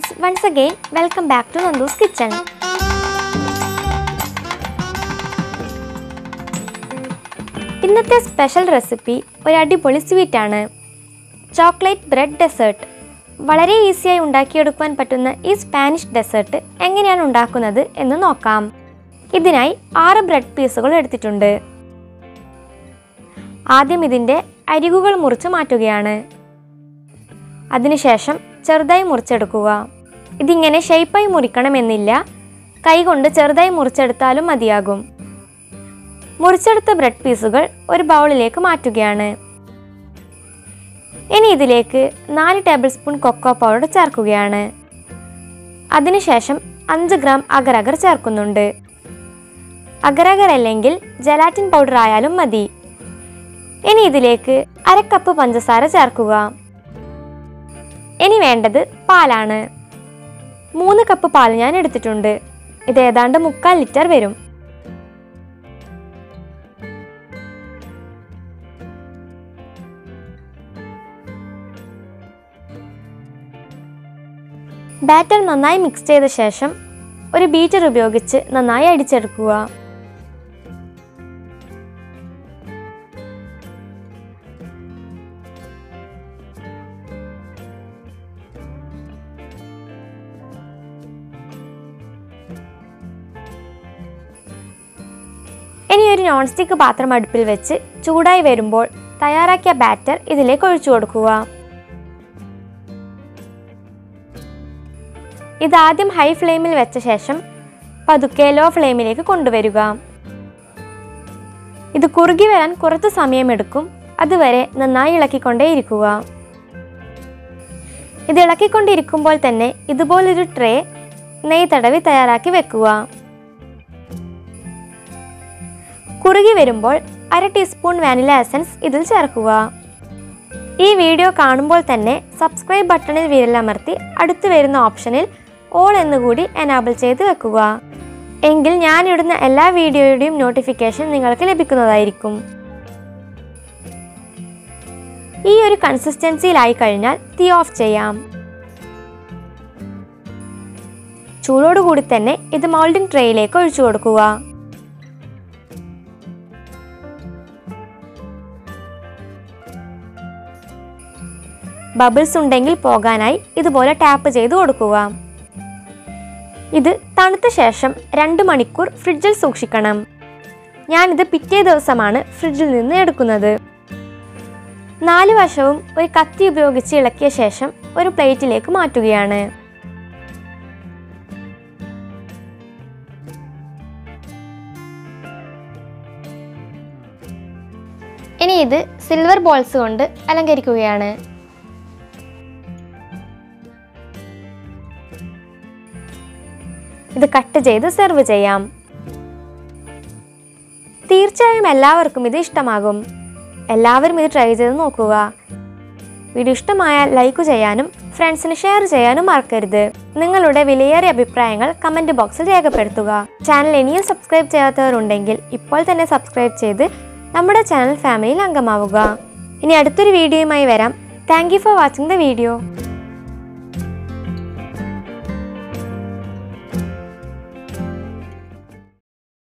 friends once again welcome back to Nandu's kitchen ഇന്നത്തെ special recipe ഒരു അടിപൊളി സ്വീറ്റാണ് ചോക്ലേറ്റ് ബ്രെഡ് ഡെസേർട്ട് വളരെ ഈസിയായി ഉണ്ടാക്കിയെടുക്കുവാൻ പറ്റുന്ന ഈ സ്പാനിഷ് ഡെസേർട്ട് എങ്ങനെയാണ് ഉണ്ടാക്കുന്നത് എന്ന് നോക്കാം ഇതിനായി ആറ് ബ്രെഡ് പീസുകൾ എടുത്തിട്ടുണ്ട് ആദ്യം ഇതിൻ്റെ അരികുകൾ മുറിച്ച് മാറ്റുകയാണ് അതിനുശേഷം ചെറുതായി മുറിച്ചെടുക്കുക ഇതിങ്ങനെ ഷേപ്പായി മുറിക്കണമെന്നില്ല കൈകൊണ്ട് ചെറുതായി മുറിച്ചെടുത്താലും മതിയാകും മുറിച്ചെടുത്ത ബ്രെഡ് പീസുകൾ ഒരു ബൗളിലേക്ക് മാറ്റുകയാണ് ഇനി ഇതിലേക്ക് നാല് ടേബിൾ സ്പൂൺ കൊക്കോ പൗഡർ ചേർക്കുകയാണ് അതിനുശേഷം അഞ്ച് ഗ്രാം അഗർ ചേർക്കുന്നുണ്ട് അഗർ അല്ലെങ്കിൽ ജലാറ്റിൻ പൗഡർ ആയാലും മതി ഇനി ഇതിലേക്ക് അര കപ്പ് പഞ്ചസാര ചേർക്കുക ഇനി വേണ്ടത് പാലാണ് മൂന്ന് കപ്പ് പാൽ ഞാൻ എടുത്തിട്ടുണ്ട് ഇത് ഏതാണ്ട് മുക്കാൽ ലിറ്റർ വരും ബാറ്റർ നന്നായി മിക്സ് ചെയ്ത ശേഷം ഒരു ബീറ്റർ ഉപയോഗിച്ച് നന്നായി അടിച്ചെടുക്കുക ഇനി ഒരു നോൺ സ്റ്റിക്ക് പാത്രം അടുപ്പിൽ വെച്ച് ചൂടായി വരുമ്പോൾ തയ്യാറാക്കിയ ബാറ്റർ ഇതിലേക്ക് ഒഴിച്ചു കൊടുക്കുക ഇതാദ്യം ഹൈ ഫ്ലെയിമിൽ വെച്ച ശേഷം പതുക്കെ ലോ ഫ്ലെയിമിലേക്ക് കൊണ്ടുവരിക ഇത് കുറുകി വരാൻ കുറച്ച് സമയമെടുക്കും അതുവരെ നന്നായി ഇളക്കിക്കൊണ്ടേയിരിക്കുക ഇത് ഇളക്കിക്കൊണ്ടിരിക്കുമ്പോൾ തന്നെ ഇതുപോലൊരു ട്രേ നെയ്യ് തടവി തയ്യാറാക്കി വെക്കുക കുറുകി വരുമ്പോൾ അര ടീസ്പൂൺ വാനില എസൻസ് ഇതിൽ ചേർക്കുക ഈ വീഡിയോ കാണുമ്പോൾ തന്നെ സബ്സ്ക്രൈബ് ബട്ടണിൽ വിരലമർത്തി അടുത്ത് വരുന്ന ഓപ്ഷനിൽ ഓൾ എന്നുകൂടി എനാബിൾ ചെയ്ത് വെക്കുക എങ്കിൽ ഞാനിടുന്ന എല്ലാ വീഡിയോയുടെയും നോട്ടിഫിക്കേഷൻ നിങ്ങൾക്ക് ലഭിക്കുന്നതായിരിക്കും ഈ ഒരു കൺസിസ്റ്റൻസിയിലായി കഴിഞ്ഞാൽ തീ ഓഫ് ചെയ്യാം ചൂടോടുകൂടി തന്നെ ഇത് മോൾഡിംഗ് ട്രേയിലേക്ക് ഒഴിച്ചു കൊടുക്കുക ബബിൾസ് ഉണ്ടെങ്കിൽ പോകാനായി ഇതുപോലെ ടാപ്പ് ചെയ്ത് കൊടുക്കുക ഇത് തണുത്ത ശേഷം രണ്ട് മണിക്കൂർ ഫ്രിഡ്ജിൽ സൂക്ഷിക്കണം ഞാനിത് പിറ്റേ ദിവസമാണ് ഫ്രിഡ്ജിൽ നിന്ന് എടുക്കുന്നത് നാല് വശവും ഒരു കത്തി ഉപയോഗിച്ച് ഇളക്കിയ ശേഷം ഒരു പ്ലേറ്റിലേക്ക് മാറ്റുകയാണ് ഇനി ഇത് സിൽവർ ബോൾസ് കൊണ്ട് അലങ്കരിക്കുകയാണ് ഇത് കട്ട് ചെയ്ത് സെർവ് ചെയ്യാം തീർച്ചയായും എല്ലാവർക്കും ഇത് ഇഷ്ടമാകും എല്ലാവരും ഇത് ട്രൈ ചെയ്ത് നോക്കുക വീഡിയോ ഇഷ്ടമായാൽ ലൈക്ക് ചെയ്യാനും ഫ്രണ്ട്സിന് ഷെയർ ചെയ്യാനും മറക്കരുത് നിങ്ങളുടെ വിലയേറിയ അഭിപ്രായങ്ങൾ കമൻറ്റ് ബോക്സിൽ രേഖപ്പെടുത്തുക ചാനൽ ഇനിയും സബ്സ്ക്രൈബ് ചെയ്യാത്തവരുണ്ടെങ്കിൽ ഇപ്പോൾ തന്നെ സബ്സ്ക്രൈബ് ചെയ്ത് നമ്മുടെ ചാനൽ ഫാമിലിയിൽ അംഗമാവുക ഇനി അടുത്തൊരു വീഡിയോയുമായി വരാം thank you for watching the video